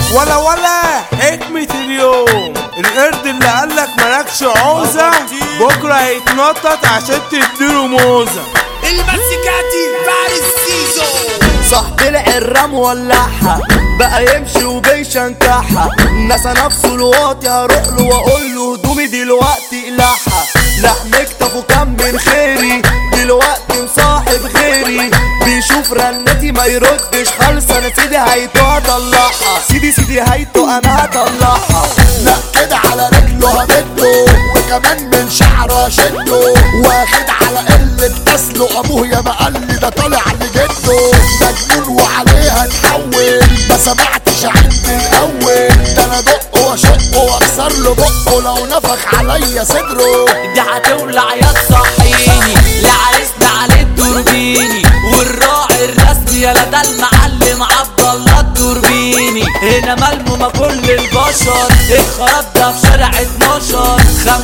ولا ولا حكمة اليوم القرد اللي قالك مالكش عوزة بكرة هيتنطط عشان تديله موزة المزيكاتي فارس سيزو صاحب العرام ولعها بقى يمشي وبيشنكحها نسى نفسه الواطي هروح له واقول له هدومي دلوقتي اقلعها لحم اكتفه كم من خيري دلوقتي مصاحب غيري بيشوف رنتي ما يردش خالص انا سيدي هيتو هطلعها سيدي سيدي هيتو انا هطلعها لا كده على رجله همده وكمان من شعره اشده واخد على قلة اصله ابوه يا ما قال لي ده طالع لجده مجنون وعليها اتحول ما سمعتش عندي الاول ده انا دقه واشقه واكسر له بقه لو نفخ عليا صدره دي هتولع يا تصحيني لعرسنا عليه التوربيني والراعي الرسمي يا ده المعلم عبد الله التوربيني هنا ملمومة كل البشر الخراب ده في شارع 12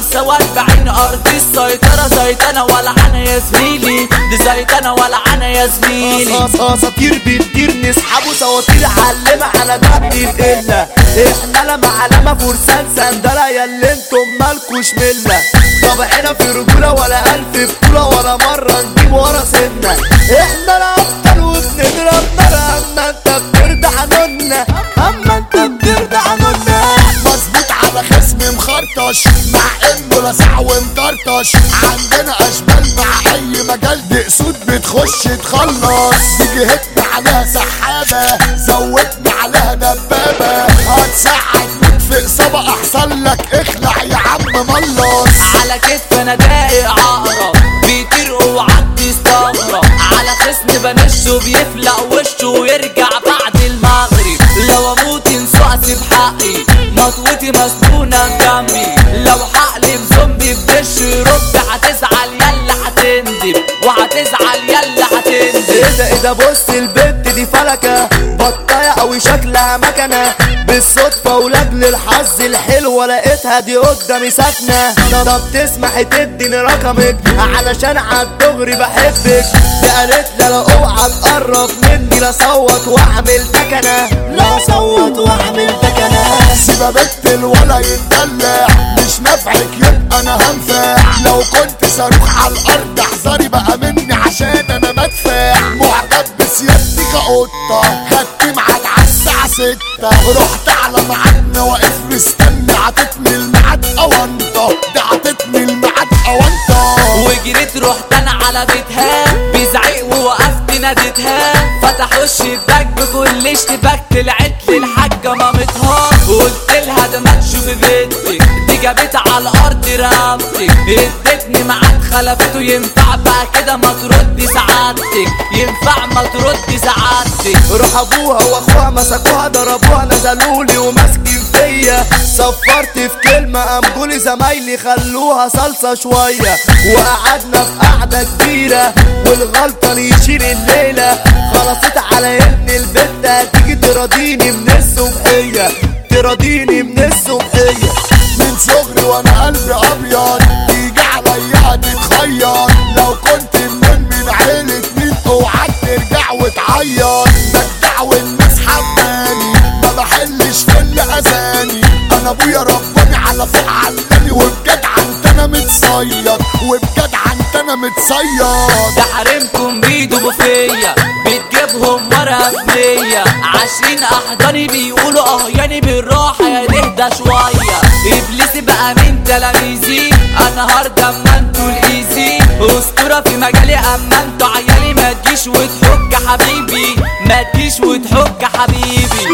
45 ارض السيطرة زيتنا ولا انا يا زميلي دي زيتنا ولا انا يا زميلي أص- اساطير بتطير نسحبه سواطير علمة على بعض القلة احنا لما علامة فرسان سندلة يا اللي انتم مالكوش ملة طبعنا في رجولة ولا ألف بطولة ولا مرة نجيب ورا سنة احنا الأبطال وبنضرب نار أما انت بترضى عننا أما انت بترضى عننا مظبوط على خصم مخرطش مع انه لسع ومطرطش عندنا اشبال مع اي مجال دي اسود بتخش تخلص دي جهتنا عليها سحابة زودنا عليها دبابة هتساعد في اصابة احسن لك اخلع يا عم ملص على كتف انا داقق عقرب بيطير وعدي استغرب على خصم بنشه بيفلق وشه ويرجع بعد المغرب لو اموت انسقس بحقي مطوتي مسنونة جنبي لو حقلب زومبي بدش يرد هتزعل يلا هتندب وهتزعل يلا هتندب ايه ده ايه ده بص البت دي فلكة بطاية قوي شكلها مكنة بالصدفة ولاجل الحظ الحلوة لقيتها دي قدامي ساكنة طب تسمح تديني رقمك علشان عالدغري بحبك دي قالت لي لا اوعى تقرب مني لا صوت واعمل تكنة لا صوت واعمل تكنة سيبها بنت الولا يتدلع مش نافعك يبقى انا هنفع لو كنت صاروخ على الارض احذري بقى مني عشان انا بدفع معجب بسيادتي كقطة خدت ميعاد على الساعة ستة رحت على ميعادنا واقف مستني عطتني الميعاد اوانطة دي عطتني الميعاد اوانطة وجريت رحت انا على بيتها بزعيق ووقفت ناديتها فتحوا الشباك بكل اشتباك طلعت لي الحاجه مامتها قلت لها ده ما تشوفي بنتك دي جابت على الارض رقبتك ادتني ميعاد خلفته ينفع بقى كده ما تردي سعادتك ينفع ما تردي سعادتك روح ابوها واخوها مسكوها ضربوها نزلولي وماسكين فيا صفرت في كلمة قامجولي زمايلي خلوها صلصة شوية وقعدنا في قعدة كبيرة والغلطة يشيل الليلة خلصت على ان البت هتيجي تراضيني من الصبحية تراضيني من الصبحية من صغري وانا قلبي ابيض تيجي عليا تتخير لو كنت من من عيلة مين اوعى ترجع وتعيط بدع والناس حباني ما بحلش في اللي اذاني انا ابويا رباني على فوق علاني وبجد عنت انا متصيد وبجد عنت انا متصيد ده حريمكم بيدوا فيا بتجيبهم ورا مية عشرين احضاني بيقولوا اه يعني بالراحة يا نهدى شوية ابليسي بقى من تلاميذي انا هارد اما انتوا الايزي اسطورة في مجالي اما انتوا عيالي ما تجيش وتحك حبيبي ما تجيش وتحك حبيبي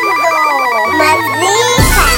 Mando, maldita.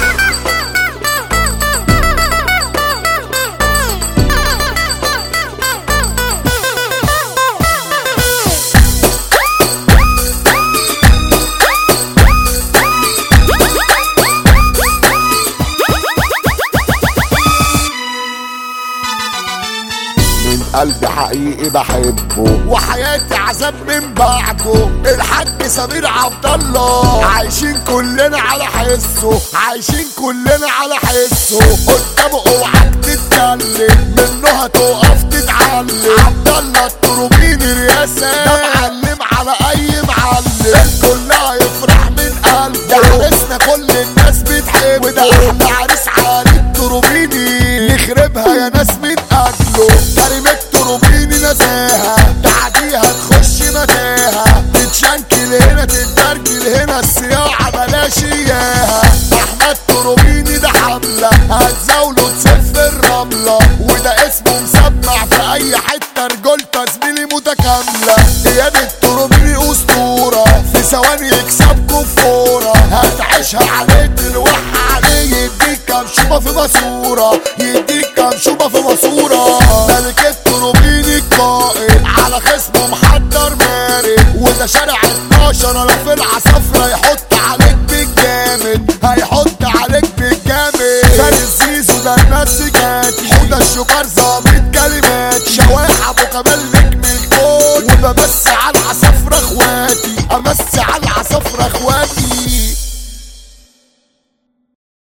من قلبي حقيقي بحبه وحياتي عذاب من بعده الحاج سمير عبد الله عايشين كلنا على حسه عايشين كلنا على حسه قدامه اوعاك تتكلم منه هتقف تتعلم عبد الله التروبين رياسة ده معلم على اي معلم الكل هيفرح من قلبه حارسنا يا ناس من اجله كريم التروبيني نزاهة تعديها تخش متاهة تتشنكل هنا تتدرجل هنا الصياعة بلاش اياها احمد تروبيني ده حملة هتزاوله تسف الرملة وده اسمه مسمع في اي حتة رجولته زميلي متكاملة اياد التروبيني اسطورة في ثواني يكسبكوا فورة هتعيشها عليه تلوح عليه يديك كام شوبة في ماسورة يديك كام شوبة في ماسورة ملك التروبيني القائد على خصمه محضر مارد وده شارع 12 لو في العصافرة يحط عليك بالجامد هيحط عليك بالجامد فارس زيزو ده المسكاتي وده الشكار ظابط كلمات شواح ابو كمال نجم الكون وبمس